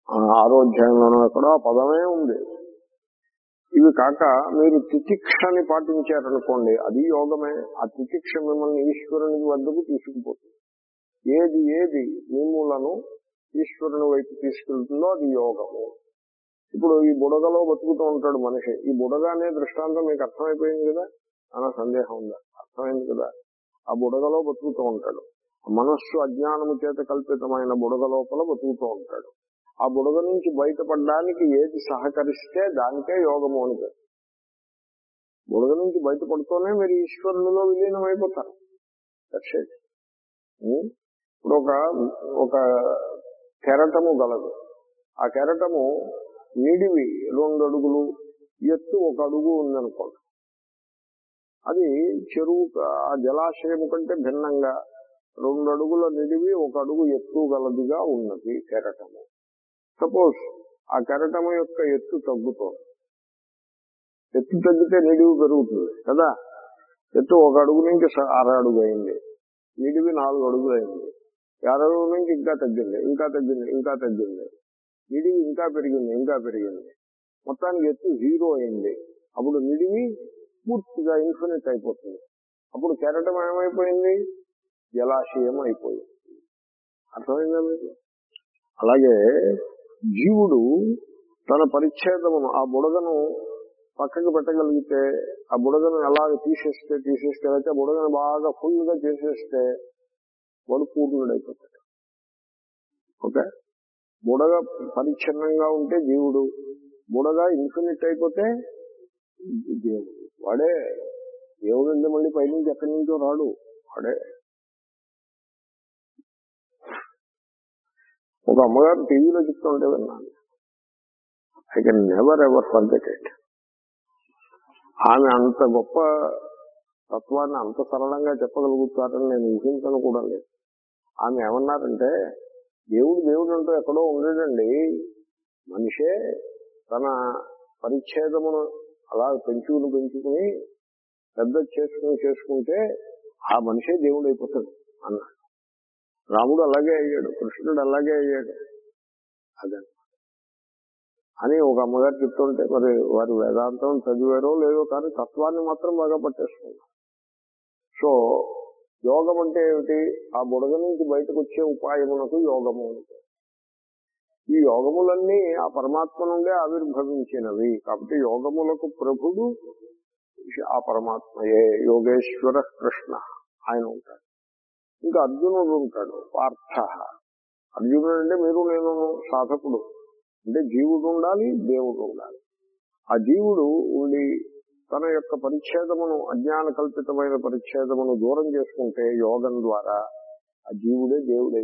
ఆ, ఆరోగ్యంలోనూ ఎక్కడో ఆ పదమే ఉంది ఇవి కాక మీరు తితిక్షని పాటించారనుకోండి అది యోగమే ఆ తితిక్ష మిమ్మల్ని ఈశ్వరుని వద్దకు తీసుకుపోతుంది ఏది ఏది మిమ్ములను ఈశ్వరుని వైపు తీసుకెళ్తుందో అది యోగము ఇప్పుడు ఈ బుడగలో బతుకుతూ ఉంటాడు మనిషి ఈ బుడగ అనే దృష్టాంతం మీకు అర్థమైపోయింది కదా అన్న సందేహం ఉందా అర్థమైంది కదా ఆ బుడగలో బతుకుతూ ఉంటాడు ఆ మనస్సు అజ్ఞానము చేత కల్పితమైన బుడగ లోపల బతుకుతూ ఉంటాడు ఆ బుడగ నుంచి బయటపడడానికి ఏది సహకరిస్తే దానికే యోగము అని పేరు బుడగ నుంచి బయటపడుతూనే మీరు ఈశ్వరునిలో విలీనం అయిపోతారు That's it. ఉం? ఇప్పుడు ఒక ఒక కెరటము గలదు ఆ కెరటము నిడివి రెండు అడుగులు ఎత్తు ఒక అడుగు ఉందనుకోండి అది చెరువు క- ఆ జలాశయం కంటే భిన్నంగా రెండు అడుగుల నిడివి ఒక అడుగు ఎత్తు గలదిగా ఉన్నది కెరటము సపోజ్ ఆ కెరటము యొక్క ఎత్తు తగ్గుతోంది ఎత్తు తగ్గితే నిడివి పెరుగుతుంది కదా ఎత్తు ఒక అడుగు నుంచి స- అర అడుగు అయింది నిడివి నాలుగు అడుగులు అయింది అర అడుగు నుంచి ఇంకా తగ్గింది ఇంకా తగ్గింది ఇంకా తగ్గింది నిడివి ఇంకా పెరిగింది ఇంకా పెరిగింది మొత్తానికి ఎత్తు జీరో అయింది అప్పుడు నిడివి పూర్తిగా ఇన్ఫినిట్ అయిపోతుంది అప్పుడు కెరటం ఏమైపోయింది జలాశయం అయిపోయింది అర్థమైందా మీకు అలాగే జీవుడు తన పరిచ్ఛేదమును ఆ బుడగను పక్కకు పెట్టగలిగితే ఆ బుడగను ఎలాగ తీసేస్తే తీసేస్తే అయితే ఆ బుడగను బాగా ఫుల్ గా చేసేస్తే వాడు పూర్ణుడైపోతాడు ఓకే బుడగ పరిచ్ఛిన్నంగా ఉంటే జీవుడు బుడగ ఇన్ఫినిట్ అయిపోతే దేవుడు వాడే దేవుడు అంటే మళ్ళీ పైనుంచి ఎక్కడి నుంచో రాడు వాడే ఒక అమ్మగారు టీవీలో చెప్తుంటే విన్నాను I can never ever forget it ఆమె అంత గొప్ప తత్వాన్ని అంత సరళంగా చెప్పగలుగుతారని నేను ఊహించను కూడా లేదు ఆమె ఏమన్నారంటే దేవుడు దేవుడు అంటూ ఎక్కడో ఉండడండి మనిషే తన పరిచ్ఛేదమును అలా పెంచుకుని పెంచుకుని పెద్ద చేసుకుని చేసుకుంటే ఆ మనిషే దేవుడు అయిపోతాడు అన్నాడు రాముడు అలాగే అయ్యాడు కృష్ణుడు అలాగే అయ్యాడు అదే అని ఒక అమ్మగారు చెప్తుంటే మరి వారు వేదాంతం చదివారో లేదో కానీ తత్వాన్ని మాత్రం బాగా పట్టేసుకున్నారు సో యోగం అంటే ఏమిటి ఆ బుడగ నుంచి బయటకు వచ్చే ఉపాయమునకు యోగము అంటే ఈ యోగములన్నీ ఆ పరమాత్మ నుండే ఆవిర్భవించినవి కాబట్టి యోగములకు ప్రభుడు ఆ పరమాత్మయే యోగేశ్వర కృష్ణ ఆయన ఉంటాడు ఇంకా అర్జునుడు ఉంటాడు పార్థ అర్జునుడు అంటే మీరు నేను సాధకుడు అంటే జీవుడు ఉండాలి దేవుడు ఉండాలి ఆ జీవుడు ఉండి తన యొక్క పరిచ్ఛేదమును అజ్ఞాన కల్పితమైన పరిచ్ఛేదమును దూరం చేసుకుంటే యోగం ద్వారా ఆ జీవుడే దేవుడే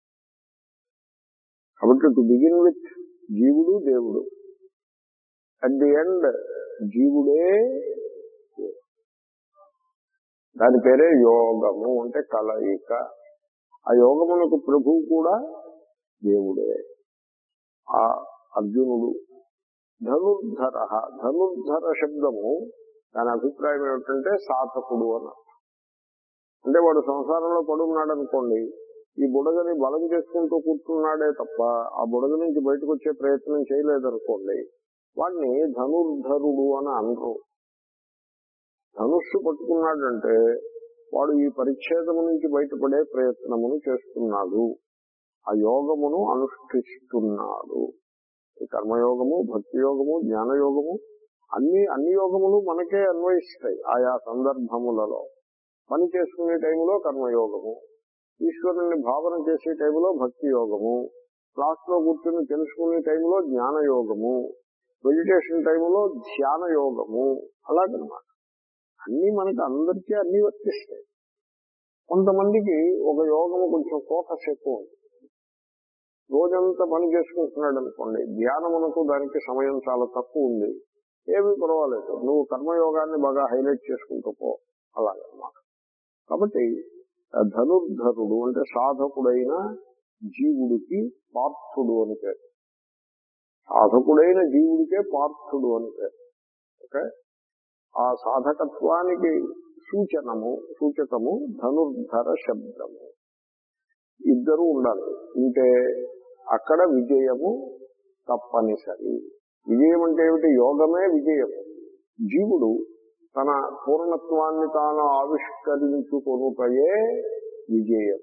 కాబట్టి టు బిగిన్ విత్ జీవుడు దేవుడు అట్ ది ఎండ్ జీవుడే దేవుడు. దాని పేరే యోగము అంటే కలయిక ఆ యోగమునకు ప్రభువు కూడా దేవుడే ఆ అర్జునుడు ధనుర్ధర ధనుర్ధర శబ్దము దాని అభిప్రాయం ఏమిటంటే సాధకుడు అని అర్థం. అంటే వాడు సంసారంలో పడున్నాడు అనుకోండి ఈ బుడగని బలం చేసుకుంటూ కూర్చున్నాడే తప్ప ఆ బుడగ నుంచి బయటకు వచ్చే ప్రయత్నం చేయలేదనుకోండి వాడిని ధనుర్ధరుడు అని అనరు ధనుస్సు పట్టుకున్నాడంటే వాడు ఈ పరిచ్ఛేదము నుంచి బయటపడే ప్రయత్నమును చేస్తున్నాడు ఆ యోగమును అనుష్ఠిస్తున్నాడు ఈ కర్మయోగము భక్తి యోగము జ్ఞానయోగము అన్ని అన్ని యోగములు మనకే అన్వయిస్తాయి ఆయా సందర్భములలో పని చేసుకునే టైంలో కర్మయోగము ఈశ్వరుని భావన చేసే టైంలో భక్తి యోగము క్లాస్ లో కూర్చొని తెలుసుకునే టైంలో జ్ఞాన యోగము మెడిటేషన్ టైంలో ధ్యాన యోగము అలాగనమాట అన్ని మనకి అందరికీ అన్ని వర్తిస్తాయి కొంతమందికి ఒక యోగము కొంచెం ఫోకస్ ఎక్కువ ఉంటుంది రోజంతా పని చేసుకుంటున్నాడు అనుకోండి ధ్యానమునకు దానికి సమయం చాలా తక్కువ ఉంది ఏమీ పర్వాలేదు నువ్వు కర్మయోగాన్ని బాగా హైలైట్ చేసుకుంటూ పో అలాగనమాట కాబట్టి ఆ ధనుర్ధరుడు అంటే సాధకుడైన జీవుడికి పార్థుడు అని పేరు సాధకుడైన జీవుడికే పార్థుడు అని పేరు ఓకే ఆ సాధకత్వానికి సూచనము సూచకము ధనుర్ధర శబ్దము ఇద్దరు ఉండాలి ఉంటే అక్కడ విజయము తప్పనిసరి విజయం అంటే ఏమిటి యోగమే విజయం జీవుడు తన పూర్ణత్వాన్ని తాను ఆవిష్కరించుకొనుటయే విజయం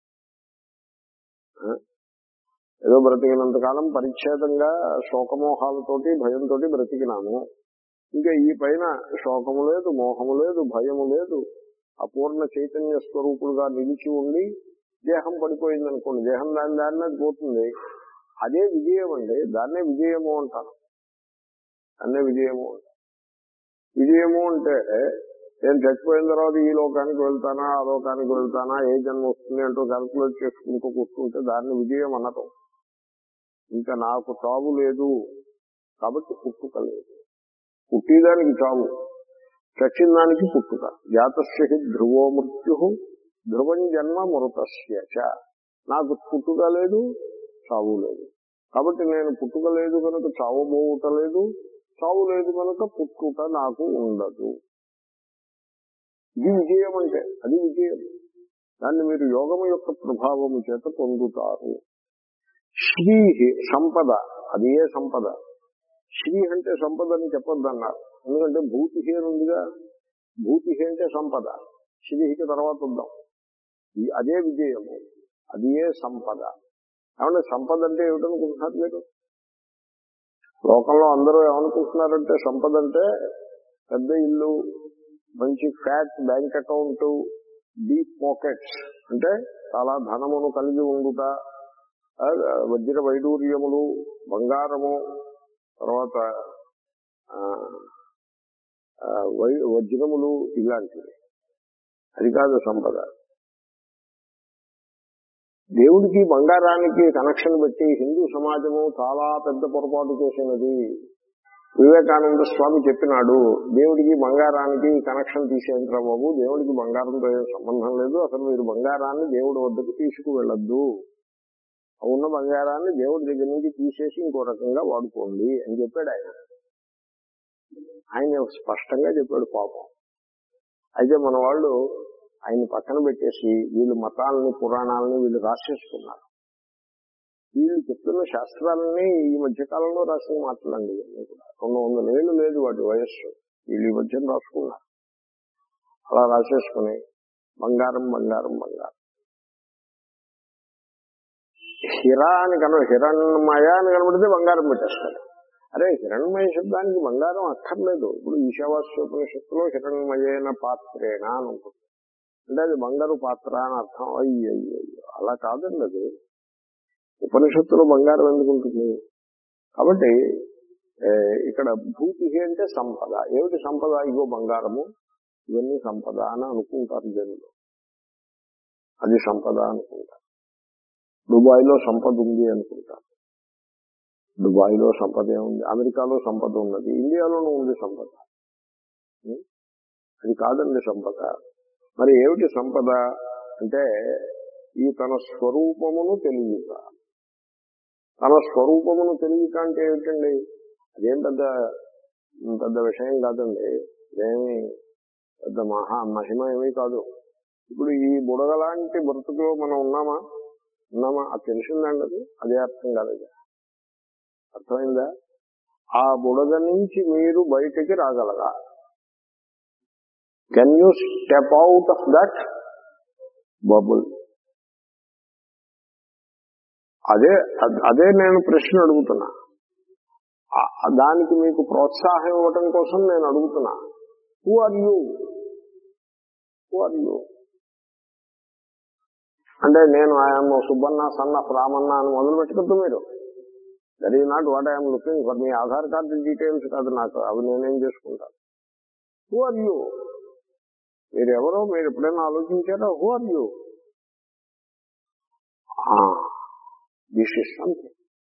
ఆ? ఏదో బ్రతికినంత కాలం పరిచ్ఛేదంగా శోకమోహాలతోటి భయంతో బ్రతికినాము ఇంకా ఈ పైన శోకము లేదు మోహము లేదు భయము లేదు అపూర్ణ చైతన్య స్వరూపులుగా నిలిచి ఉండి దేహం పడిపోయింది అనుకోండి దేహం దాని దారినే పోతుంది అదే విజయం అండి దాన్నే విజయము అంటారు దాన్నే విజయము అంటారు విజయము అంటే నేను చచ్చిపోయిన తర్వాత ఈ లోకానికి వెళ్తానా ఆ లోకానికి వెళ్తానా ఏ జన్మ వస్తుంది అంటూ క్యాల్కులేట్ చేసుకుంటూ కూర్చుంటే దాన్ని విజయం అనరు ఇంకా నాకు చావు లేదు కాబట్టి పుట్టుక లేదు పుట్టిదానికి చావు చచ్చిన దానికి పుట్టుక జాతస్య హి ధ్రువో మృత్యు ధ్రువం జన్మ మృతస్య చ. నాకు పుట్టుక లేదు చావు లేదు కాబట్టి నేను పుట్టుక లేదు కనుక చావు పోవుట లేదు చావు లేదు కనుక పుట్టుక నాకు ఉండదు ఇది విజయం అంటే అది విజయం దాన్ని మీరు యోగము యొక్క ప్రభావము చేత పొందుతారు శ్రీ సంపద అది ఏ సంపద శ్రీ అంటే సంపద అని చెప్పొద్దన్నారు ఎందుకంటే భూతి అని ఉందిగా భూతి అంటే సంపద శ్రీకి తర్వాత ఉందాం ఈ- అదే విజయము అది ఏ సంపద ఏమంటే సంపద అంటే ఏమిటనుకుంటున్నారు మీరు లోకంలో అందరూ ఏమనుకుంటున్నారంటే సంపద అంటే పెద్ద ఇల్లు మంచి fat bank account deep pockets అంటే చాలా ధనమును కలిగి ఉండుట ఆ, వజ్ర వైడూర్యములు బంగారము తర్వాత ఆ, ఆ, వై- వజ్రములు ఇలాంటివి అది కాదు సంపద దేవుడికి బంగారానికి కనెక్షన్ పెట్టి హిందూ సమాజము చాలా పెద్ద పొరపాటు చేసినది వివేకానంద స్వామి చెప్పినాడు దేవుడికి బంగారానికి కనెక్షన్ తీసేంద్ర బాబు దేవుడికి బంగారంతో ఏం సంబంధం లేదు అసలు మీరు బంగారాన్ని దేవుడి వద్దకు తీసుకువెళ్ళద్దు ఆ ఉన్న బంగారాన్ని దేవుడి దగ్గర నుంచి తీసేసి ఇంకో రకంగా వాడుకోండి అని చెప్పాడు ఆయన ఆయన స్పష్టంగా చెప్పాడు పాపం అయితే మన వాళ్ళు ఆయన పక్కన పెట్టేసి వీళ్ళు మతాలని పురాణాలని వీళ్ళు రాసేసుకున్నారు వీళ్ళు చెప్తున్న శాస్త్రాలని ఈ మధ్య కాలంలో రాసిన మాటలండి ఇవన్నీ కూడా రెండు వందల ఏళ్ళు లేదు వాటి వయస్సు వీళ్ళు ఈ మధ్యన రాసుకున్నారు అలా రాసేసుకుని బంగారం బంగారం బంగారం హిరా అని కన హిరణ్మయ అని కనబడితే బంగారం పెట్టేస్తాడు అరే హిరణ్మయ శబ్దానికి బంగారం అక్కర్లేదు ఇప్పుడు ఈశావాస్యోపనిషత్తులో హిరణ్మయైన పాత్రేణ అని ఉంటుంది అంటే అది బంగారు పాత్ర అని అర్థం అయ్యో అలా కాదండి అది ఉపనిషత్తులో బంగారం ఎందుకు ఉంటుంది కాబట్టి ఏ, ఇక్కడ భూతి అంటే సంపద ఏమిటి సంపద ఇగో బంగారము ఇవన్నీ సంపద అని అనుకుంటారు జనులు అది సంపద అనుకుంటారు దుబాయ్లో సంపద ఉంది అనుకుంటారు దుబాయ్లో సంపద ఉంది అమెరికాలో సంపద ఉన్నది ఇండియాలోనూ ఉంది సంపద ఉం? అది కాదండి సంపద మరి ఏమిటి సంపద అంటే ఈ తన స్వరూపమును తెలియక తన స్వరూపమును తెలియక అంటే ఏమిటండి అదేం పెద్ద పెద్ద విషయం కాదండి ఇదేమి పెద్ద మహా మహిమ ఏమీ కాదు ఇప్పుడు ఈ బుడగలాంటి బ్రతుకులో మనం ఉన్నామా ఉన్నామా అది తెలిసిందండి అది అదే అర్థం కాలేదు అర్థమైందా ఆ బుడగ నుంచి మీరు బయటికి రాగలరా can you step out of that bubble అదే అద్- అదే నేను ప్రశ్న అడుగుతున్నా ఆ- ఆ దానికి మీకు ప్రోత్సాహం ఇవ్వటం కోసం నేను అడుగుతున్నా who are you who are you అంటే నేను ఆయన సుబ్బన్న సన్న రామన్న అని మొదలు పెట్టుకోద్దు మీరు that is not what I'm looking for మీ ఆధార్ కార్డు డీటెయిల్స్ కాదు నాకు అవి నేనేం చేసుకుంటాను హూ ఆర్ యూ మీరు ఎవరో మీరు ఎప్పుడైనా ఆలోచించారా who are you this is something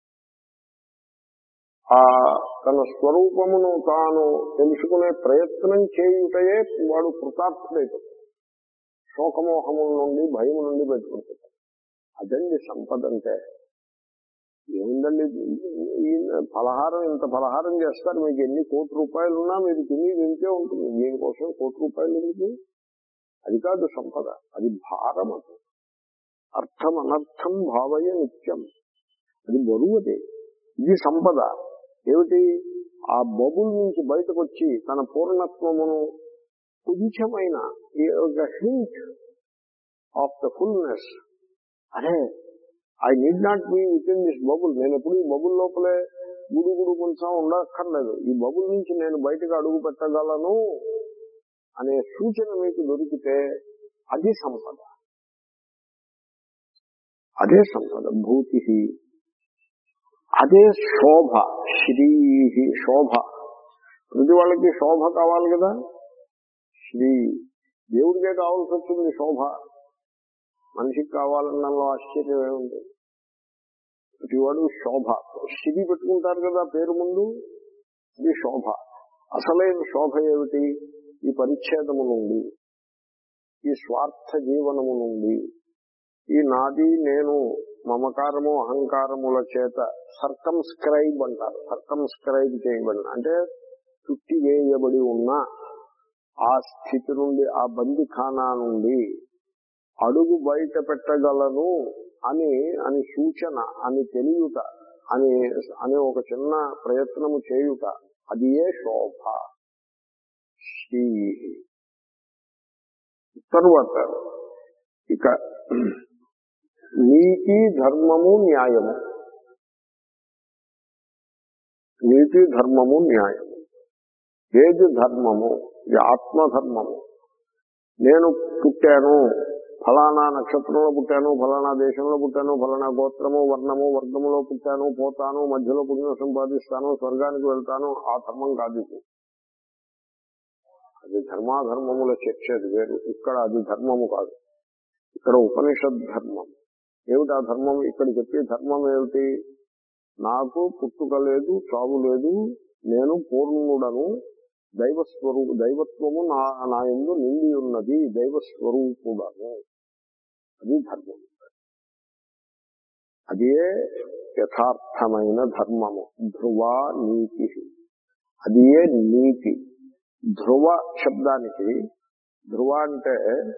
ఆ తన స్వరూపమును తాను తెలుసుకునే ప్రయత్నం చేయుటయే వాడు కృతార్థుడైపోతాడు శోకమోహముల నుండి భయం నుండి బయటపడుతుంది అదండి సంపద అంటే ఏముందండి ఈ ఫలహారం ఇంత ఫలహారం చేస్తారు మీకు ఎన్ని కోటి రూపాయలు ఉన్నా మీరు తిని తింటే ఉంటుంది దీనికోసం కోటి రూపాయలు ఎందుకు అది కాదు సంపద అది భారం అది అర్థం అనర్థం భావయ నిత్యం అది బరువు అది ఇది సంపద ఏమిటి ఆ బబుల్ నుంచి బయటకు వచ్చి తన పూర్ణత్వమును కొంచెమైన హింట్ ఆఫ్ ద ఫుల్నెస్ అరే I need not be within this bubble నేను ఎప్పుడు ఈ బబుల్ లోపలే గుడుగుడు కొంచెం ఉండక్కర్లేదు ఈ బబుల్ నుంచి నేను బయటకు అడుగు పెట్టగలను అనే సూచన మీకు దొరికితే అది సంపద అదే సంపద భూతి అదే శోభ శ్రీ శోభ ప్రతి వాళ్ళకి శోభ కావాలి కదా శ్రీ దేవుడికే కావాల్సి వచ్చింది శోభ మనిషికి కావాలన్నలో ఆశ్చర్యం ఏముంది ప్రతివాడు శోభ శ్రీ పెట్టుకుంటారు కదా పేరు ముందు ఇది శోభ అసలైన శోభ ఏమిటి ఈ పరిచ్ఛేదము నుండి ఈ స్వార్థ జీవనము నుండి ఈ నాది నేను మమకారము అహంకారముల చేత సర్కంస్క్రైబ్ అంటారు సర్కంస్క్రైబ్ చేయబడిన అంటే చుట్టి వేయబడి ఉన్న ఆ స్థితి నుండి ఆ బందిఖానా నుండి అడుగు బయట పెట్టగలను అని అని సూచన అని తెలియట అని అనే ఒక చిన్న ప్రయత్నము చేయుట అది ఏ శోభ శ్రీ తరువాత ఇక నీతి ధర్మము న్యాయము నీతి ధర్మము న్యాయము ఏది ధర్మము ఇది ఆత్మధర్మము నేను పుట్టాను ఫలానా నక్షత్రంలో పుట్టాను ఫలానా దేశంలో పుట్టాను ఫలానా గోత్రము వర్ణము వర్గములో పుట్టాను పోతాను మధ్యలో పుణ్యం సంపాదిస్తాను స్వర్గానికి వెళ్తాను ఆ ధర్మం కాదు ఇది అది ధర్మాధర్మముల చర్చ అది వేరు ఇక్కడ అది ధర్మము కాదు ఇక్కడ ఉపనిషద్ ధర్మం ఏమిటి ఆ ధర్మం ఇక్కడ చెప్పే ధర్మం ఏమిటి నాకు పుట్టుక లేదు చావు లేదు నేను పూర్ణుడను దైవస్వరూ దైవత్వము నా నా ఎందు నిండి ఉన్నది దైవస్వరూపుడను అది ధర్మం అదే యథార్థమైన ధర్మము ధ్రువ నీతి అది ఏ నీతి ధ్రువ శబ్దానికి ధ్రువ అంటే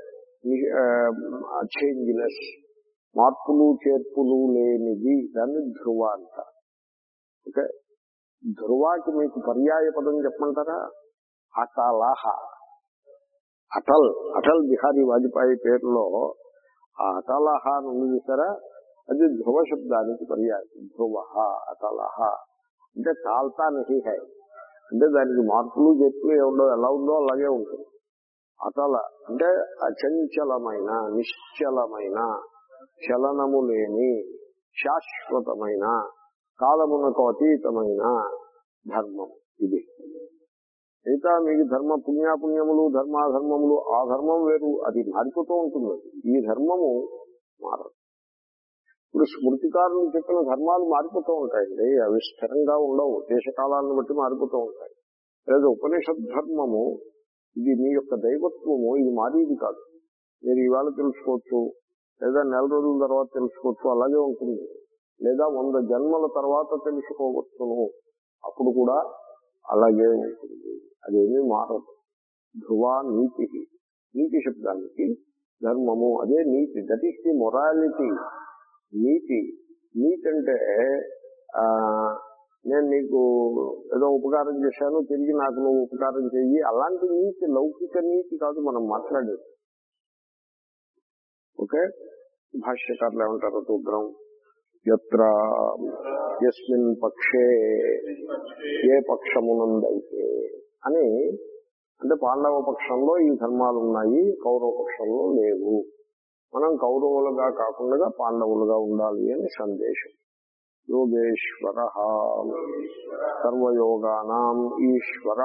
చేంజ్లెస్ మార్పులు చేర్పులు లేనిది దాన్ని ధ్రువ అంట ఓకే ధ్రువాకి మీకు పర్యాయ పదం చెప్పమంటారా అటలహ అటల్ అటల్ బిహారీ వాజ్పేయి పేరులో ఆ అటలహ నుండి చూసారా అది ధ్రువ శబ్దానికి పర్యాయం ధ్రువ అటలహ అంటే కాల్తా నహి హై అంటే దానికి మార్పులు చెట్లు ఏముండవు ఎలా ఉందో అలాగే ఉంటుంది అటల అంటే అచంచలమైన నిశ్చలమైన చలనము లేని శాశ్వతమైన కాలమునకు అతీతమైన ధర్మం ఇది మిగతా మీకు ధర్మ పుణ్యాపుణ్యములు ధర్మాధర్మములు ఆ ధర్మం వేరు అది మారిపోతూ ఉంటుంది ఈ ధర్మము మారదు ఇప్పుడు స్మృతికారులు చెప్పిన ధర్మాలు మారిపోతూ ఉంటాయండి అవి స్థిరంగా ఉండవు దేశకాలాలను బట్టి మారిపోతూ ఉంటాయి లేదా ఉపనిషత్ ధర్మము ఇది మీ యొక్క దైవత్వము ఇది మారేది కాదు మీరు ఇవాళ తెలుసుకోవచ్చు లేదా నెల రోజుల తర్వాత తెలుసుకోవచ్చు అలాగే ఉంటుంది లేదా వంద జన్మల తర్వాత తెలుసుకోవచ్చును అప్పుడు కూడా అలాగే ఉంటుంది అదేమీ మారదు ధ్రువ నీతి నీతి శబ్దానికి ధర్మము అదే నీతి దట్ ఈస్ ది మొరాలిటీ నీతి నీతి అంటే ఆ నేను నీకు ఏదో ఉపకారం చేశాను తిరిగి నాకు నువ్వు ఉపకారం చెయ్యి అలాంటి నీతి లౌకిక నీతి కాదు మనం మాట్లాడేది ఓకే భాష్యకారులు ఏమంటారో చూద్దాం ఎత్ర ఎస్మిన్ పక్షే ఏ పక్షమునందైతే అని అంటే పాండవ పక్షంలో ఈ ధర్మాలు ఉన్నాయి కౌరవ పక్షంలో లేవు మనం కౌరవులుగా కాకుండా పాండవులుగా ఉండాలి అని సందేశం యోగేశ్వర సర్వయోగానాం ఈశ్వర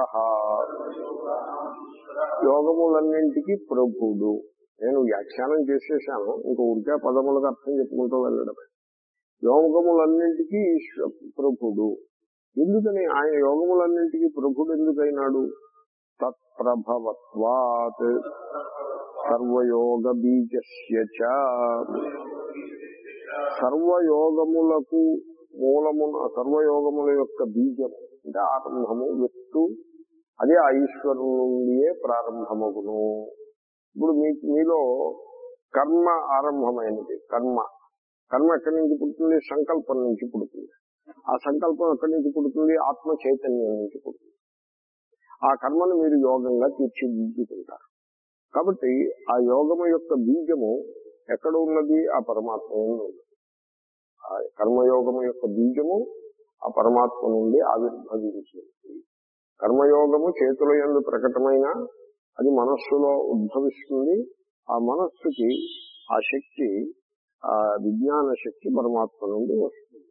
యోగములన్నింటికి ప్రభుడు నేను వ్యాఖ్యానం చేసేసాను ఇంక ఉడికే పదములకు అర్థం చెప్పుకుంటూ వెళ్ళడమే యోగములన్నింటికీ ఈశ్వ ప్రభుడు ఎందుకని ఆయన యోగములన్నింటికి ప్రభుడు ఎందుకైనాడు తత్ప్రభవత్వాత్ సర్వయోగ బీజస్య సర్వయోగములకు మూలమున సర్వయోగముల యొక్క బీజం అంటే ఆరంభము వ్యక్తు అదే ఆ ఈశ్వరు నుండియే ప్రారంభమగును ఇప్పుడు మీకు మీలో కర్మ ఆరంభమైనది కర్మ కర్మ ఎక్కడి నుంచి పుడుతుంది సంకల్పం నుంచి పుడుతుంది ఆ సంకల్పం ఎక్కడి నుంచి పుడుతుంది ఆత్మ చైతన్యం నుంచి పుడుతుంది ఆ కర్మను మీరు యోగంగా తీర్చిదిద్దుకుంటారు కాబట్టి ఆ యోగము యొక్క బీజము ఎక్కడ ఉన్నది ఆ పరమాత్మ నుండి ఉన్నది ఆ కర్మయోగము యొక్క బీజము ఆ పరమాత్మ నుండి ఆవిర్భవించింది కర్మయోగము చేతుల ఎందు ప్రకటమైన అది మనస్సులో ఉద్భవిస్తుంది ఆ మనస్సుకి ఆ శక్తి ఆ విజ్ఞాన శక్తి పరమాత్మ నుండి వస్తుంది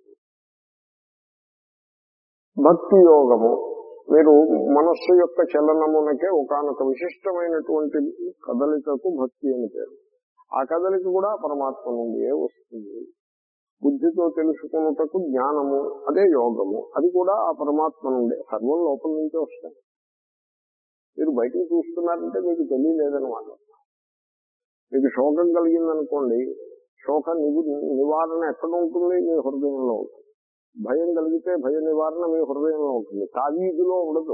భక్తి యోగము మీరు మనస్సు యొక్క చలనమునకే ఒకనొక విశిష్టమైనటువంటి కదలికకు భక్తి అని పేరు ఆ కదలిక కూడా పరమాత్మ నుండియే వస్తుంది బుద్ధితో తెలుసుకున్నటకు జ్ఞానము అదే యోగము అది కూడా ఆ పరమాత్మ నుండే సర్వం లోపల నుంచే వస్తాయి మీరు బయటికి చూస్తున్నారంటే మీకు తెలియలేదనమాట మీకు శోకం కలిగిందనుకోండి శోక నివు నివారణ ఎక్కడ ఉంటుంది మీ హృదయంలో ఉంటుంది భయం కలిగితే భయ నివారణ మీ హృదయంలో ఉంటుంది తావీదులో ఉండదు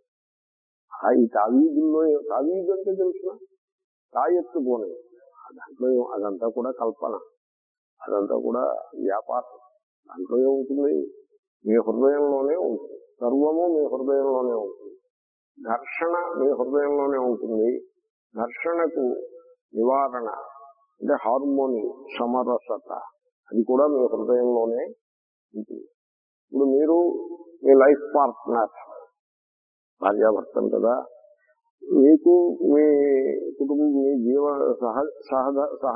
ఆ ఈ తావీదుల్లో తావీదు అంటే తెలిసిన తాయెత్తుకోని దాంట్లో ఏం- అదంతా కూడా కల్పన అదంతా కూడా వ్యాపారం దాంట్లో ఏముంటుంది మీ హృదయంలోనే ఉంటుంది సర్వము మీ హృదయంలోనే ఉంటుంది ఘర్షణ మీ హృదయంలోనే ఉంటుంది ఘర్షణకు నివారణ అంటే హార్మోని సమరసత అది కూడా మీ హృదయంలోనే ఉంటుంది ఇప్పుడు మీరు మీ లైఫ్ పార్ట్నర్ భార్యాభర్తలు కదా మీకు మీ కుటుంబం మీ జీవ సహ సహ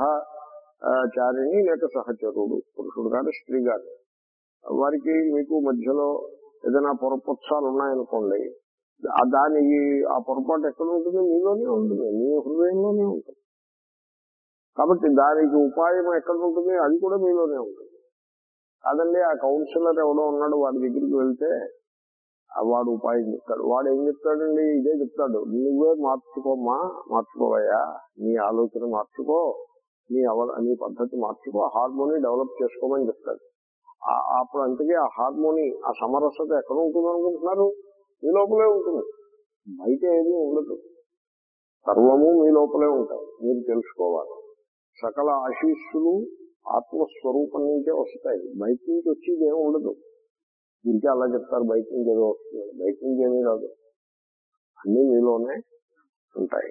సహచారిణి లేక సహచరుడు పురుషుడు కానీ స్త్రీ కానీ వారికి మీకు మధ్యలో ఏదైనా పొరపక్షాలు ఉన్నాయనుకోండి ఆ దానికి ఆ పొరపాటు ఎక్కడ ఉంటుంది మీలోనే ఉంటుంది మీ హృదయంలోనే ఉంటుంది కాబట్టి దానికి ఉపాయం ఎక్కడ ఉంటుంది అది కూడా మీలోనే ఉంటుంది కాదండి ఆ కౌన్సిలర్ ఎవడో ఉన్నాడు వాడి దగ్గరికి వెళ్తే ఆ వాడు ఉపాయం చెప్తాడు వాడు ఏం చెప్తాడండి ఇదే చెప్తాడు నువ్వే మార్చుకోమ్మా మార్చుకోవయ్యా నీ ఆలోచన మార్చుకో నీ అవ నీ పద్ధతి మార్చుకో హార్మోని డెవలప్ చేసుకోమని చెప్తాడు ఆ- అప్పుడు అంతకీ ఆ హార్మోని ఆ సమరసత ఎక్కడ ఉంటుంది అనుకుంటున్నారు మీ లోపలే ఉంటుంది బయట ఏమీ ఉండదు సర్వము మీ లోపలే ఉంటాయి మీరు తెలుసుకోవాలి సకల ఆశీస్సులు ఆత్మస్వరూపం నుంచే వస్తాయి బయట నుంచి వచ్చేది ఏమి ఉండదు ఇంకా అలా చెప్తారు బయట నుంచి ఏదో వస్తుంది బయట నుంచి ఏమీ రాదు అన్ని మీలోనే ఉంటాయి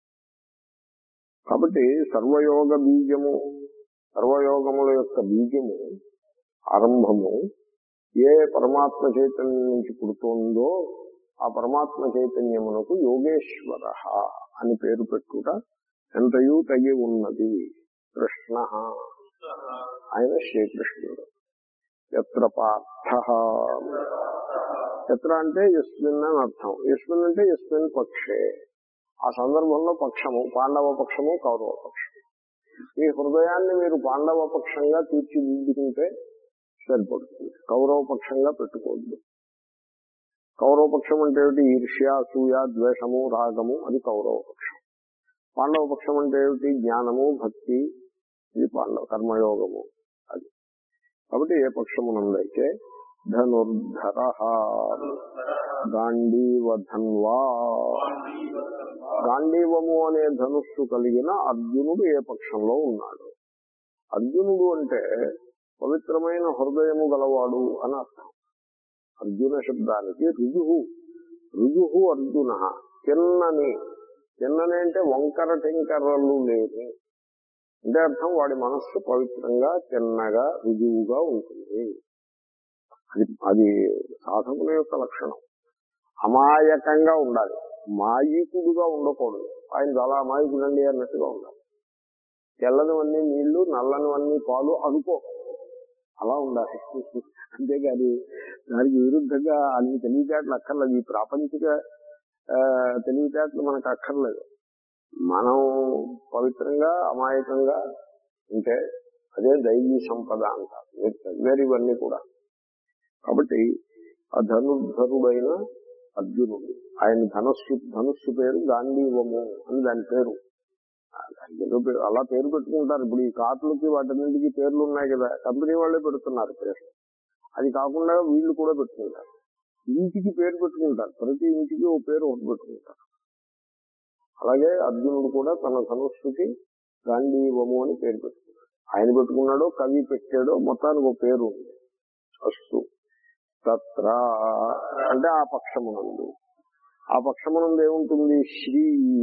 కాబట్టి సర్వయోగ బీజము సర్వయోగముల యొక్క బీజము ఆరంభము ఏ పరమాత్మ చైతన్యం నుంచి పుడుతోందో ఆ పరమాత్మ చైతన్యమునకు యోగేశ్వర అని పేరు పెట్టుట ఎంతయూ తగి ఉన్నది కృష్ణ ఆయన శ్రీకృష్ణుడు ఎత్ర పార్థ ఎత్ర అంటే యస్మిన్ అని అర్థం యస్మిన్ అంటే యస్మిన్ పక్షే ఆ సందర్భంలో పక్షము పాండవ పక్షము కౌరవ పక్షము మీ హృదయాన్ని మీరు పాండవ పక్షంగా తీర్చిదిద్దుకుంటే సరిపడుతుంది కౌరవ పక్షంగా పెట్టుకోవద్దు కౌరవ పక్షం అంటే ఏమిటి ఈర్ష్య అసూయ ద్వేషము రాగము అది కౌరవ పక్షం పాండవ పక్షం అంటే ఏమిటి జ్ఞానము భక్తి ఇది పాండవ కర్మయోగము అది కాబట్టి ఏ పక్షమునందైతే ధనుర్ధర గాంధీవధన్వా గాంధీవము అనే ధనుస్సు కలిగిన అర్జునుడు ఏ పక్షంలో ఉన్నాడు అర్జునుడు అంటే పవిత్రమైన హృదయము గలవాడు అని అర్థం అర్జున శబ్దానికి రుజువు రుజువు అర్జున చిన్నని చిన్నని అంటే వంకర టెంకరలు లేని అంటే అర్థం వాడి మనస్సు పవిత్రంగా చిన్నగా రుజువుగా ఉంటుంది అది అది సాధకుల యొక్క లక్షణం అమాయకంగా ఉండాలి మాయకుడుగా ఉండకూడదు ఆయన చాలా అమాయకుడండి అన్నట్టుగా ఉండాలి తెల్లనివన్నీ నీళ్లు నల్లనివన్నీ పాలు అనుకో అలా ఉండాలి అంతేగాని దానికి విరుద్ధంగా అన్ని తెలివితేటలు అక్కర్లేదు ఈ ప్రాపంచిక ఆ, తెలివితేటలు మనకు అక్కర్లేదు మనం పవిత్రంగా అమాయకంగా ఉంటే అదే దైవీ సంపద అంటారు మీరు చదివారు ఇవన్నీ కూడా కాబట్టి ఆ ధనుర్ధరుడైన అర్జునుడు ఆయన ధనస్సు ధనుస్సు పేరు గాంధీవము అని దాని పేరు ఆ దానికి ఏదో పేరు- అలా పేరు పెట్టుకుంటారు ఇప్పుడు ఈ కార్లకి వాటన్నింటికి పేర్లు ఉన్నాయి కదా కంపెనీ వాళ్ళే పెడుతున్నారు పేరు అది కాకుండా వీళ్ళు కూడా పెట్టుకుంటారు ఇంటికి పేరు పెట్టుకుంటారు ప్రతి ఇంటికి ఓ పేరు ఒకటి పెట్టుకుంటారు అలాగే అర్జునుడు కూడా తన ధనుస్సుకి గాంధీవము అని పేరు పెట్టుకున్నాడు ఆయన పెట్టుకున్నాడో కవి పెట్టాడో మొత్తానికి ఒక పేరు ఉంది అస్తు తత్ర అంటే ఆ పక్షమునందు ఆ పక్షమునందు ఏముంటుంది శ్రీ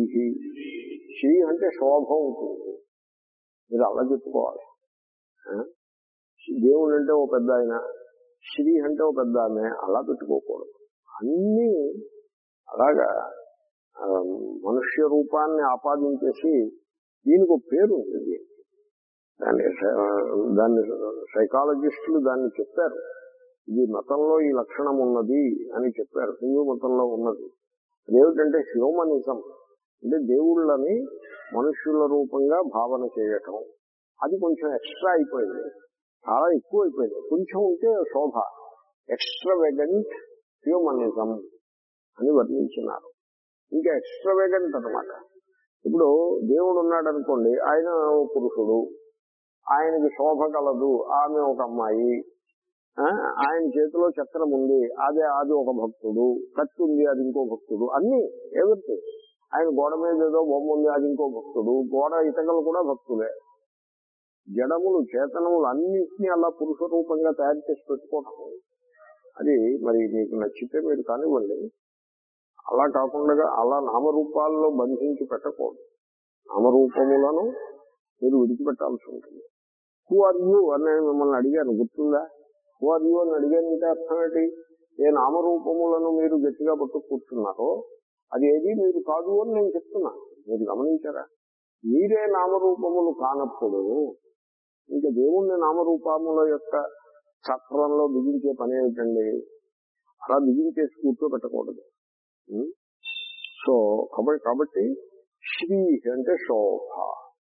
శ్రీ అంటే శోభ ఉంటుంది మీరు అలా చెప్పుకోవాలి ఆ? దేవుడు అంటే ఓ పెద్ద ఆయన శ్రీ అంటే ఓ పెద్ద ఆమె అలా పెట్టుకోకూడదు అన్నీ అలాగా ఆ, మనుష్య రూపాన్ని ఆపాదించేసి దీనికి ఒక పేరు ఉంటుంది దాన్ని సై- దాన్ని సైకాలజిస్టులు దాన్ని చెప్పారు ఇది మతంలో ఈ లక్షణం ఉన్నది అని చెప్పారు హిందూ మతంలో ఉన్నది అదేమిటంటే హ్యూమనిజం అంటే దేవుళ్ళని మనుష్యుల రూపంగా భావన చేయటం అది కొంచెం ఎక్స్ట్రా అయిపోయింది చాలా ఎక్కువ అయిపోయింది కొంచెం ఉంటే శోభ ఎక్స్ట్రా వెగెంట్ హ్యూమనిజం అని వర్ణించినారు ఇంకా ఎక్స్ట్రా వెగెంట్ అనమాట ఇప్పుడు దేవుడు ఉన్నాడు అనుకోండి ఆయన ఓ పురుషుడు ఆయనకి శోభ కలదు ఆమె ఒక అమ్మాయి ఆ, ఆయన చేతిలో చక్రం ఉంది అదే అది ఒక భక్తుడు కత్తి ఉంది అది ఇంకో భక్తుడు అన్ని ఎవరికి ఆయన గోడ మీద ఏదో బొమ్మ ఉంది అది ఇంకో భక్తుడు గోడ ఇతకలు కూడా భక్తులే జడములు చేతనములు అన్నింటినీ అలా పురుష రూపంగా తయారు చేసి పెట్టుకోవటం అది మరి మీకు నచ్చితే మీరు కానివ్వండి అలా కాకుండా అలా నామరూపాల్లో బంధించి పెట్టకూడదు నామరూపములను మీరు విడిచిపెట్టాల్సి ఉంటుంది హూ ఆర్ యూ అని నేను మిమ్మల్ని అడిగాను గుర్తుందా హూ ఆర్ యూ అని అడిగానంటే అర్థం ఏంటి ఏ నామరూపములను మీరు గట్టిగా పట్టు కూర్చున్నారో అది ఏది మీరు కాదు అని నేను చెప్తున్నాను మీరు గమనించారా మీరే నామరూపములు కానప్పుడు ఇంకా దేవుణ్ణి నామరూపముల యొక్క చక్రంలో బిగించే పని ఏమిటండి అలా బిగించేసి కూర్చోబెట్టకూడదు ఉం? సో కాబట్టి కాబట్టి శ్రీ అంటే శోభ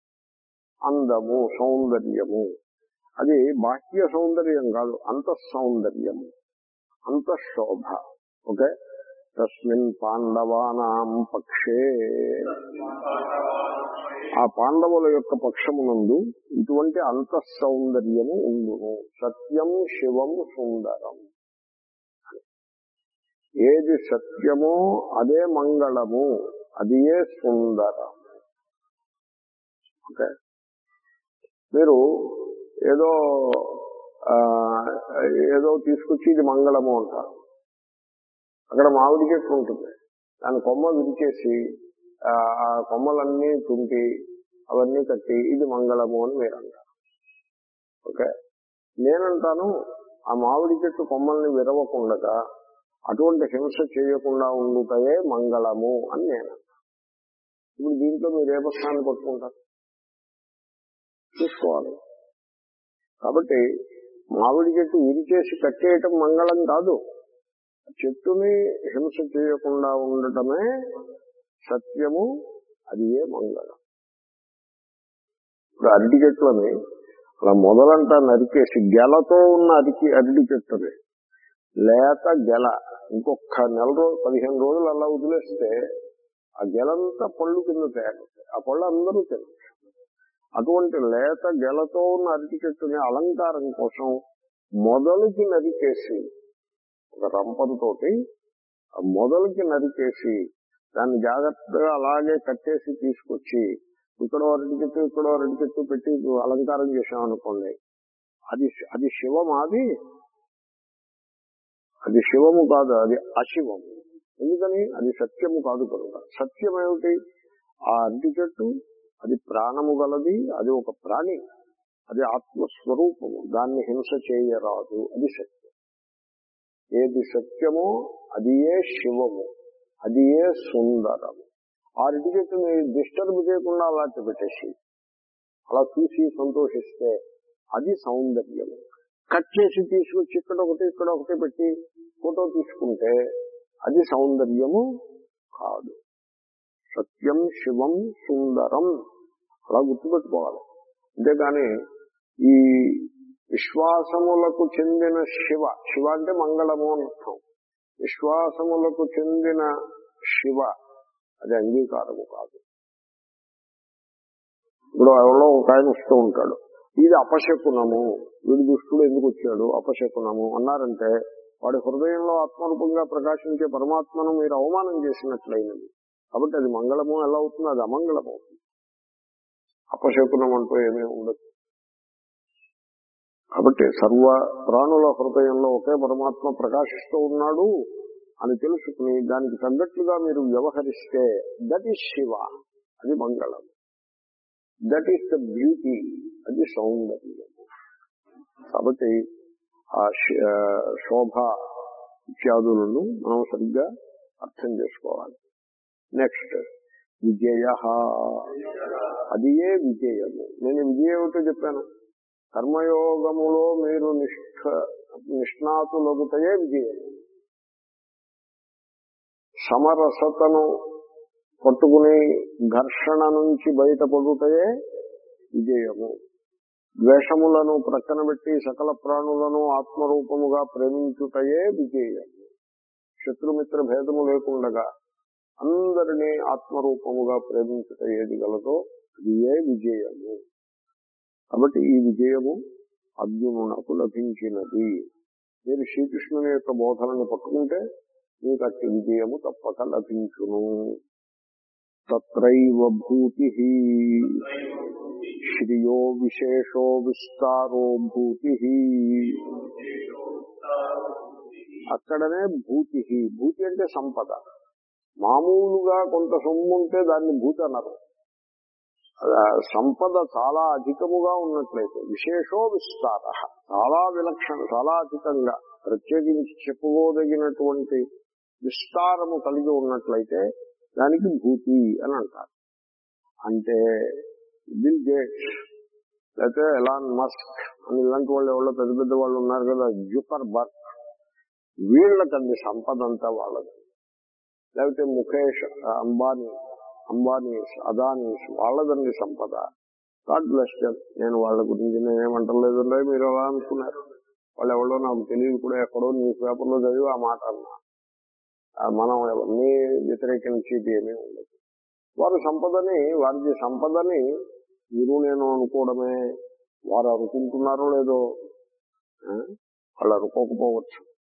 అందము సౌందర్యము అది బాహ్య సౌందర్యం కాదు అంత సౌందర్యము అంత శోభ ఓకే తస్మిన్ పాండవానాం పక్షే ఆ పాండవుల యొక్క పక్షమునందు ఇటువంటి అంత సౌందర్యము ఉండును సత్యం శివం సుందరం ఏది సత్యమో అదే మంగళము అది ఏ సుందరం ఓకే మీరు ఏదో ఆ, ఏదో తీసుకొచ్చి ఇది మంగళము అంటారు అక్కడ మామిడి చెట్టు ఉంటుంది దాని కొమ్మ విరిచేసి ఆ ఆ కొమ్మలన్నీ తుంటి అవన్నీ కట్టి ఇది మంగళము అని మీరు అంటారు ఓకే నేనంటాను ఆ మామిడి చెట్టు కొమ్మల్ని విరవకుండగా అటువంటి హింస చేయకుండా ఉండుటయే మంగళము అని నేను అంటాను. ఇప్పుడు దీంట్లో మీరు ఏ పక్షాన్ని పట్టుకుంటారు చూసుకోవాలి కాబట్టి మామిడి చెట్టు విరిచేసి కట్టేయటం మంగళం కాదు చెట్టుని హింస చేయకుండా ఉండటమే సత్యము అది ఏ మంగళం ఇప్పుడు అరటి చెట్లని అలా మొదలంతా నరికేసి గెలతో ఉన్న అరటి అరటి చెట్టుని లేత గెల ఇంకొక నెల రోజు పదిహేను రోజులు అలా వదిలేస్తే ఆ గెలంతా పళ్ళు కింద తయారవుతాయి ఆ పళ్ళు అందరూ తినచ్చు అటువంటి లేత గెలతో ఉన్న అరటి చెట్టుని అలంకారం కోసం మొదలుకి నరికేసి ఒక రంపంతో ఆ మొదలుకి నరికేసి దాన్ని జాగ్రత్తగా అలాగే కట్టేసి తీసుకొచ్చి ఇక్కడ అరటి చెట్టు ఇక్కడ అరటి చెట్టు పెట్టి అలంకారం చేశామనుకోండి అది అది శివమాది అది శివము కాదు అది అశివము ఎందుకని అది సత్యము కాదు కనుక సత్యం ఏమిటి ఆ అరటి చెట్టు అది ప్రాణము గలది అది ఒక ప్రాణి అది ఆత్మస్వరూపము దాన్ని హింస చేయరాదు అది సత్యం ఏది సత్యమో అది ఏ శివము అది ఏ సుందరము ఆ అరటి చెట్టుని డిస్టర్బ్ చేయకుండా అలాంటి పెట్టేసి అలా చూసి సంతోషిస్తే అది సౌందర్యము కట్ చేసి తీసుకొచ్చి ఇక్కడ ఒకటి ఇక్కడ ఒకటి పెట్టి ఫోటో తీసుకుంటే అది సౌందర్యము కాదు సత్యం శివం సుందరం అలా గుర్తుపెట్టుకోవాలి అంతేగాని ఈ విశ్వాసములకు చెందిన శివ శివ అంటే మంగళము అని అర్థం విశ్వాసములకు చెందిన శివ అది అంగీకారము కాదు ఇప్పుడు ఎవరో ఒక ఆయన వస్తూ ఉంటాడు ఇది అపశకునము వీడి దుష్టుడు ఎందుకు వచ్చాడు అపశకునము అన్నారంటే వాడి హృదయంలో ఆత్మరూపంగా ప్రకాశించే పరమాత్మను మీరు అవమానం చేసినట్లయినది కాబట్టి అది మంగళము ఎలా అవుతుంది అది అమంగళం అవుతుంది అపశకునం అంటూ ఏమీ ఉండదు కాబట్టి సర్వ ప్రాణుల హృదయంలో ఒకే పరమాత్మ ప్రకాశిస్తూ ఉన్నాడు అని తెలుసుకుని దానికి తగ్గట్లుగా మీరు వ్యవహరిస్తే దట్ ఈస్ శివ అది మంగళం దట్ ఈస్ ద బ్యూటీ అది సౌందర్యం కాబట్టి ఆ శ- ఆ శోభ ఇత్యాదులను మనం సరిగ్గా అర్థం చేసుకోవాలి నెక్స్ట్ విజయ అది ఏ విజయము నేను విజయం ఏమిటో చెప్పాను కర్మయోగములో మీరు నిష్ఠ నిష్ణాతులగుటయే విజయము సమరసతను పట్టుకుని ఘర్షణ నుంచి బయటపడుటయే విజయము ద్వేషములను ప్రక్కన పెట్టి సకల ప్రాణులను ఆత్మరూపముగా ప్రేమించుటయే విజయము శత్రుమిత్ర భేదము లేకుండగా అందరినీ ఆత్మరూపముగా ప్రేమించుట ఏది గలదో అది ఏ విజయము కాబట్టి ఈ విజయము అర్జునునకు లభించినది మీరు శ్రీకృష్ణుని యొక్క బోధనను పట్టుకుంటే మీకు అట్టి విజయము తప్పక లభించును తత్రైవ భూతి శ్రియో విశేషో విస్తారో భూతి అక్కడనే భూతి భూతి అంటే సంపద మామూలుగా కొంత సొమ్ము ఉంటే దాన్ని భూతి అన్నారు ఆ సంపద చాలా అధికముగా ఉన్నట్లయితే విశేషో విస్తార చాలా విలక్షణ చాలా అధికంగా ప్రత్యేకించి చెప్పుకోదగినటువంటి విస్తారము కలిగి ఉన్నట్లయితే దానికి భూతి అని అంటారు అంటే బిల్ గేట్స్ లేకపోతే ఎలాన్ మస్క్ అని ఇలాంటి వాళ్ళు ఎవరో పెద్ద పెద్ద వాళ్ళు ఉన్నారు కదా జుకర్ బర్గ్ వీళ్ళకండి సంపద అంతా వాళ్ళది లేకపోతే ముఖేష్ అంబానీ అంబానీస్ అదానీస్ వాళ్ళదండి సంపద గాడ్ బ్లెస్ దెమ్ నేను వాళ్ళ గురించి నేనేమంటలేదండి మీరు అలా అనుకున్నారు వాళ్ళు ఎవరో నాకు తెలియదు కూడా ఎక్కడో న్యూస్ పేపర్లో చదివి ఆ మాట అన్నా ఆ మనం ఎవరిని వ్యతిరేకించేది ఏమీ ఉండదు వారు సంపదని వారి సంపదని మీరు నేను అనుకోవడమే వారు అనుకుంటున్నారో లేదో ఆ? వాళ్ళు అనుకోకపోవచ్చు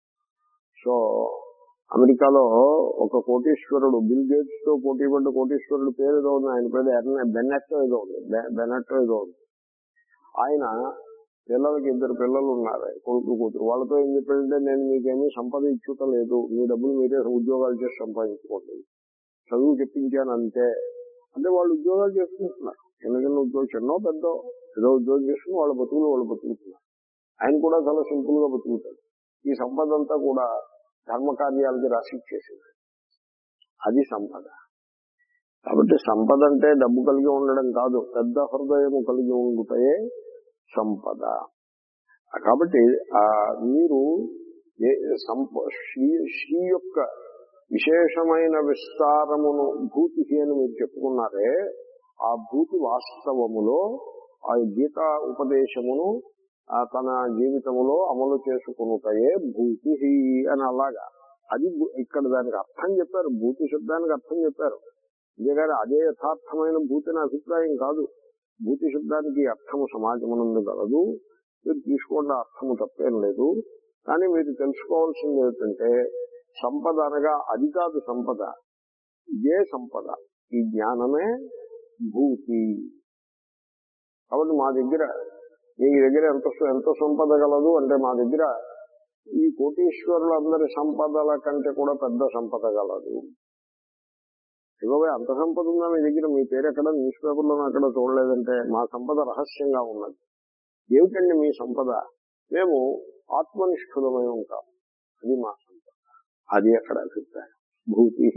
సో అమెరికాలో ఒక కోటీశ్వరుడు బిల్ గేట్స్ తో పోటీ పడ్డ కోటీశ్వరుడు పేరు ఏదో ఉంది ఆయన పేరు ఎర్న బెన్నెట్ ఏదో ఉంది బె- బెనెట్ ఏదో ఉంది ఆయన పిల్లలకి ఇద్దరు పిల్లలు ఉన్నారు కొడుకు కూతురు వాళ్ళతో ఏం చెప్పాడంటే నేను మీకేమీ సంపద ఇచ్చుట లేదు మీ డబ్బులు మీరే ఉద్యోగాలు చేసి సంపాదించుకోండి చదువు చెప్పించాను అంతే అంటే వాళ్ళు ఉద్యోగాలు చేసుకుంటున్నారు చిన్న చిన్న ఉద్యోగం చిన్నో పెద్ద ఏదో ఉద్యోగం చేసుకుని వాళ్ళ బతుకులు వాళ్ళు బతుకుతున్నారు ఆయన కూడా చాలా సింపుల్ గా బతుకుతాడు ఈ సంపద అంతా కూడా ధర్మ కార్యాలకి రాసిచ్చేసింది అది సంపద కాబట్టి సంపద అంటే డబ్బు కలిగి ఉండడం కాదు పెద్ద హృదయము కలిగి ఉండుటయే సంపద కాబట్టి ఆ మీరు ఏ- సంప- శ్రీ శ్రీ యొక్క విశేషమైన విస్తారమును భూతి అని మీరు చెప్పుకున్నారే ఆ భూతి వాస్తవములో ఆ గీతా ఉపదేశమును ఆ తన జీవితములో అమలు చేసుకునుటయే భూతి అని అలాగా అది భూ- ఇక్కడ దానికి అర్థం చెప్పారు భూతి శబ్దానికి అర్థం చెప్పారు అంతేగాని అదే యథార్థమైన భూతి నా అభిప్రాయం కాదు భూతి శబ్దానికి అర్థము సమాజమునందు గలదు మీరు తీసుకోండి ఆ అర్థము తప్పేం లేదు కానీ మీరు తెలుసుకోవాల్సింది ఏమిటంటే సంపద అనగా అది కాదు సంపద ఇదే సంపద ఈ జ్ఞానమే భూతి కాబట్టి మా దగ్గర మీ దగ్గర ఎంత ఎంత సంపద గలదు అంటే మా దగ్గర ఈ కోటీశ్వరులందరి సంపదల కంటే కూడా పెద్ద సంపద గలదు ఇవ్వబోయే అంత సంపద ఉందా మీ దగ్గర మీ పేరు ఎక్కడ న్యూస్ పేపర్లో అక్కడ చూడలేదంటే మా సంపద రహస్యంగా ఉన్నది ఏమిటండి మీ సంపద మేము ఆత్మనిష్ఠులమై ఉంటాం అది మా సంపద అది అక్కడ అభిప్రాయం భూతి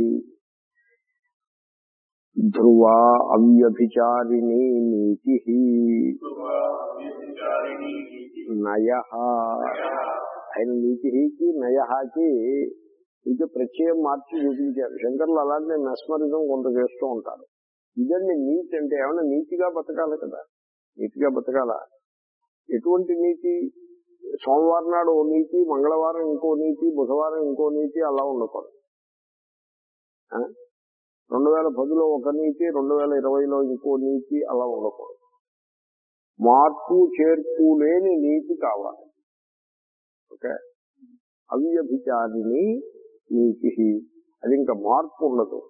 ధ్రువ అవ్యభిచారిణి నీతి నయ ఆయన నీతికి నయహాకి ఇది ప్రత్యయం మార్చి చూపించారు శంకర్లు అలాంటి మెస్మరిజం కొంత చేస్తూ ఉంటారు ఇదండి నీతి అంటే ఏమైనా నీతిగా బతకాలి కదా నీతిగా బతకాల ఎటువంటి నీతి సోమవారం నాడు ఓ నీతి మంగళవారం ఇంకో నీతి బుధవారం ఇంకో నీతి అలా ఉండకూడదు ఆ? రెండు వేల పదిలో ఒక నీతి రెండు వేల ఇరవైలో ఇంకో నీతి అలా ఉండకూడదు మార్పు చేర్పు లేని నీతి కావాలి ఓకే అవ్యభిచారిని నీతి అది ఇంకా మార్పు ఉండదు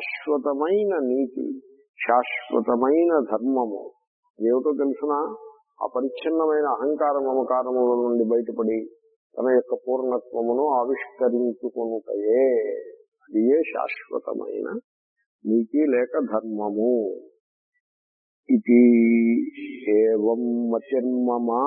శాశ్వతమైన నీతి శాశ్వతమైన ధర్మము ఏమిటో తెలుసిన అపరిచ్ఛిన్నమైన అహంకార మమకారముల నుండి బయటపడి తన యొక్క పూర్ణత్వమును ఆవిష్కరించుకునుటయే అది ఏ శాశ్వతమైన నీతి లేక ధర్మము ఇది ఏవం మతిర్మమా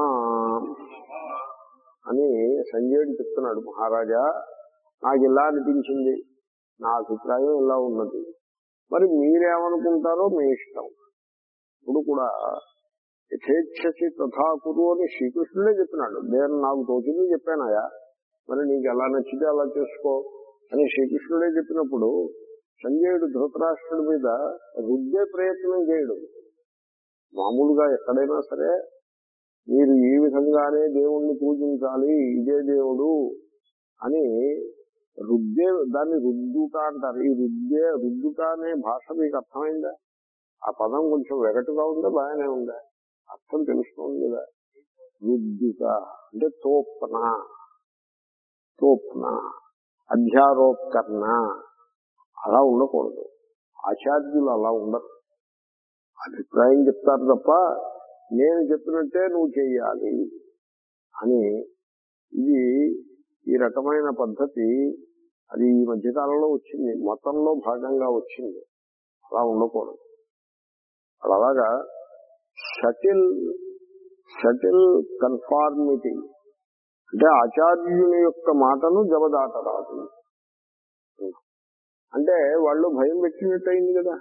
అని సంజయుడు చెప్తున్నాడు మహారాజా నాకు ఇలా అనిపించింది నా అభిప్రాయం ఇలా ఉన్నది మరి మీరేమనుకుంటారో మీ ఇష్టం ఇప్పుడు కూడా యథేచ్ఛసి తథాకురు అని శ్రీకృష్ణుడే చెప్పినాడు నేను నాకు తోచింది చెప్పానయా మరి నీకు ఎలా నచ్చితే అలా చేసుకో అని శ్రీకృష్ణుడే చెప్పినప్పుడు సంజయుడు ధృతరాష్ట్రుడి మీద రుద్దే ప్రయత్నం చేయడు మామూలుగా ఎక్కడైనా సరే మీరు ఈ విధంగానే దేవుణ్ణి పూజించాలి ఇదే దేవుడు అని రుద్దే దాన్ని రుద్దుట అంటారు ఈ రుద్దే రుద్దుట అనే భాష మీకు అర్థమైందా ఆ పదం కొంచెం వెగటుగా ఉందా బాగానే ఉందా అర్థం తెలుస్తుంది కదా రుద్దుట అంటే తోప్న తోప్న అధ్యారోపకరణ అలా ఉండకూడదు ఆచార్యులు అలా ఉండరు అభిప్రాయం చెప్తారు తప్ప నేను చెప్పినట్టే నువ్వు చేయాలి అని ఇది ఈ రకమైన పద్ధతి అది ఈ మధ్యకాలంలో వచ్చింది మతంలో భాగంగా వచ్చింది అలా ఉండకూడదు అలా అలాగా సటిల్ సటిల్ కన్ఫార్మిటీ అంటే ఆచార్యుని యొక్క మాటను జవదాటరాదు అంటే వాళ్ళు భయం పెట్టినట్టయింది కదా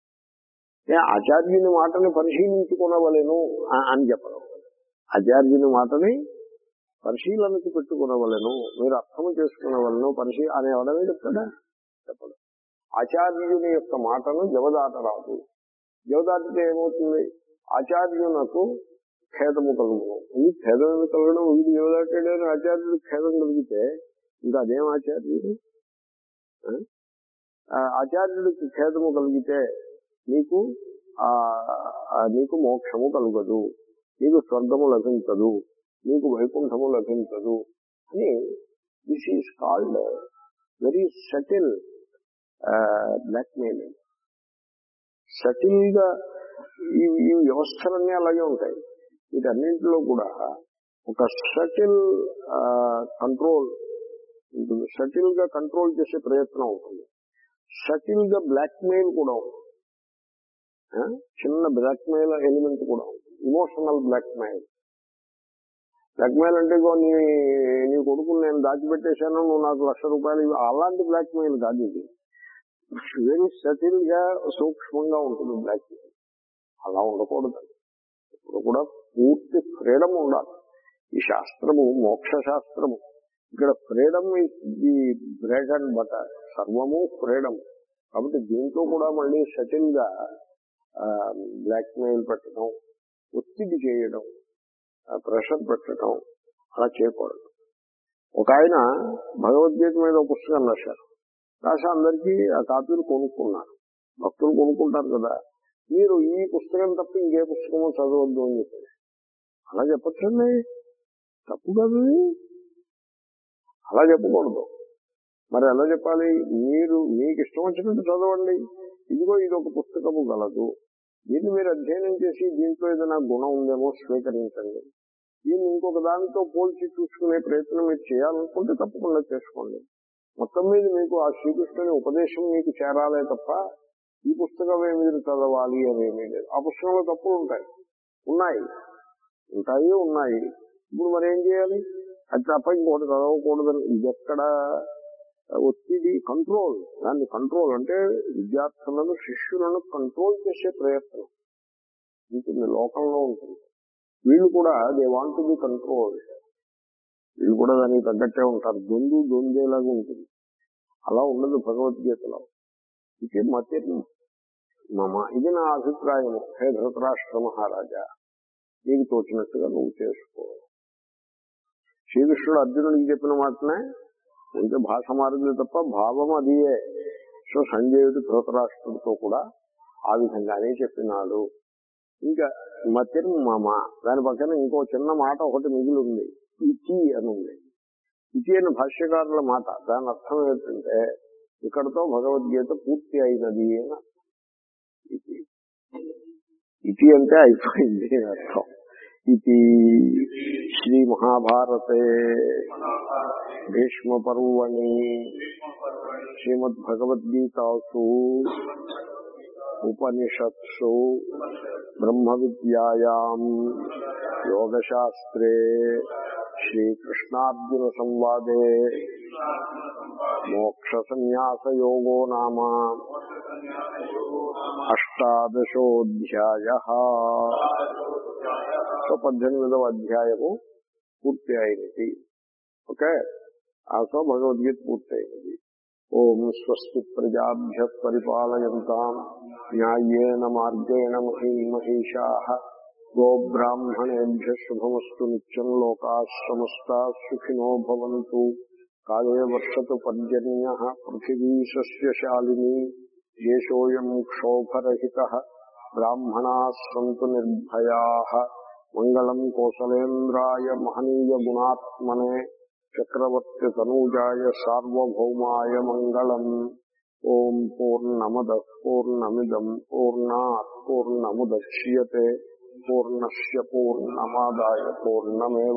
ఏ ఆచార్యుని మాటని పరిశీలించుకునవలేను ఆ- అని చెప్పడం ఆచార్యుని మాటని పరిశీలనకు పెట్టుకునవలను మీరు అర్థం చేసుకునవలను పరిశీ అని ఎవడమే చెప్తాడా చెప్పడు ఆచార్యుని యొక్క మాటను జవదాటరాదు జవదాటితే ఏమవుతుంది ఆచార్యునకు ఖేదము కలుగును ఈ ఖేదం ఎందుకు కలగడం వీడు జవదాటాడని ఆచార్యుడు ఖేదం కలిగితే ఇంకా అదేం ఆచార్యుడు ఆ? ఆ ఆచార్యుడికి ఖేదము కలిగితే నీకు ఆ ఆ నీకు మోక్షము కలుగదు నీకు స్వర్గము లభించదు నీకు వైకుంఠము లభించదు అని this is called very subtle blackmailing subtle గా ఈ ఈ వ్యవస్థలన్నీ అలాగే ఉంటాయి వీటన్నింటిలో కూడా ఒక సటిల్ కంట్రోల్ ఉంటుంది సటిల్ గా కంట్రోల్ చేసే ప్రయత్నం ఉంటుంది సటిల్ గా బ్లాక్మెయిల్ కూడా ఉంటుంది ఆ? చిన్న బ్లాక్మెయిల్ ఎలిమెంట్ కూడా ఉంటుంది ఇమోషనల్ బ్లాక్మెయిల్ బ్లాక్మెయిల్ అంటే ఇగో నీ నీ కొడుకుని నేను దాచిపెట్టేశాను నువ్వు నాకు లక్ష రూపాయలు ఇవ్వు. అలాంటి బ్లాక్మెయిల్ కాదు ఇది వెరీ సటిల్ గా సూక్ష్మంగా ఉంటుంది బ్లాక్మెయిల్ అలా ఉండకూడదు ఇప్పుడు కూడా పూర్తి ఫ్రీడమ్ ఉండాలి ఈ శాస్త్రము మోక్ష శాస్త్రము ఇక్కడ freedom the bread and butter సర్వము ఫ్రీడమ్ కాబట్టి దీంట్లో కూడా మళ్ళీ సటిల్ గా బ్లాక్ మెయిల్ పెట్టడం ఒత్తిడి చేయడం ప్రెషర్ పెట్టడం అలా చేయకూడదు ఒక ఆయన భగవద్గీత మీద ఒక పుస్తకం రాశారు రాసి అందరికీ ఆ కాపీలు కొనుక్కున్నారు భక్తులు కొనుక్కుంటారు కదా మీరు ఈ పుస్తకం తప్ప ఇంకే పుస్తకము చదవద్దు అని చెప్పారు అలా చెప్పచ్చండి తప్పు కాదు ఇది. అలా చెప్పకూడదు మరి ఎలా చెప్పాలి మీరు మీకు ఇష్టం వచ్చినట్టు చదవండి ఇదిగో ఇది ఒక పుస్తకము గలదు దీన్ని మీరు అధ్యయనం చేసి దీంట్లో ఏదైనా గుణం ఉందేమో స్వీకరించండి దీన్ని ఇంకొక దానితో పోల్చి చూసుకునే ప్రయత్నం మీరు చేయాలనుకుంటే తప్పకుండా చేసుకోండి మొత్తం మీద మీకు ఆ శ్రీకృష్ణుని ఉపదేశం మీకు చేరాలే తప్ప ఈ పుస్తకమే మీరు చదవాలి అనేమీ లేదు ఆ పుస్తకంలో తప్పులు ఉంటాయి ఉన్నాయి ఉంటాయి ఉన్నాయి ఇప్పుడు మరి ఏం చేయాలి అది తప్ప ఇంకోటి చదవకూడదని ఇది ఎక్కడ ఒత్తిడి కంట్రోల్ దాన్ని కంట్రోల్ అంటే విద్యార్థులను శిష్యులను కంట్రోల్ చేసే ప్రయత్నం ఉంటుంది లోకంలో ఉంటుంది వీళ్ళు కూడా దే వాంట్ బి కంట్రోల్ వీళ్ళు కూడా దానికి తగ్గట్టే ఉంటారు దొందు దొందేలాగా ఉంటుంది అలా ఉండదు భగవద్గీతలో ఇది మతి మమ ఇది నా అభిప్రాయము హే ధృతరాష్ట్ర మహారాజా నీకు తోచినట్టుగా నువ్వు చేసుకో శ్రీకృష్ణుడు అర్జునుడికి చెప్పిన మాటనే అంటే భాష మారింది తప్ప భావం అదియే సో సంజయుడు ధృతరాష్ట్రుడితో కూడా ఆ విధంగానే చెప్పినాడు ఇంకా మతిర్ మమ దాని పక్కన ఇంకో చిన్న మాట ఒకటి మిగిలి ఉంది ఇతి అని ఉంది ఇతి అని భాష్యకారుల మాట దాని అర్థం ఏంటంటే ఇక్కడతో భగవద్గీత పూర్తి అయినది అని అర్థం. ఇతి ఇతి అంటే అయిపోయింది అని అర్థం ఇది శ్రీ మహాభారతే భీష్మ పర్వణి శ్రీమద్భగవద్గీతాసు ఉపనిషత్సు బ్రహ్మ విద్యాయాం యోగశాస్త్రే శ్రీకృష్ణార్జున సంవాదే మోక్ష సన్యాస యోగో నామ అష్టాదశోధ్యాయ సో పద్దెనిమిదవ అధ్యాయము పూర్తి అయినది ఓకే ఆ సో భగవద్గీత పూర్తయినది ఓం స్వస్తి ప్రజాభ్య పరిపాలయంతాం న్యాయేన మార్గేణ మహీమహీషా గోబ్రాహ్మణేభ్య శుభమస్తు నిత్యం లోకా సమస్తా సుఖినో భవంతు కాలే వర్షతు పర్జన్య పృథివీ సస్యశాలిని దేశోయం క్షోభరహిత బ్రాహ్మణా సంతు నిర్భయా మంగళం కోసలేంద్రాయ మహనీయ గుణాత్మనే చక్రవర్తి తనూజాయ సార్వభౌమాయ మంగళం ఓం పూర్ణమద పూర్ణమిదం పూర్ణాత్ పూర్ణముద్యతే పూర్ణస్ పూర్ణమాదాయ పూర్ణమే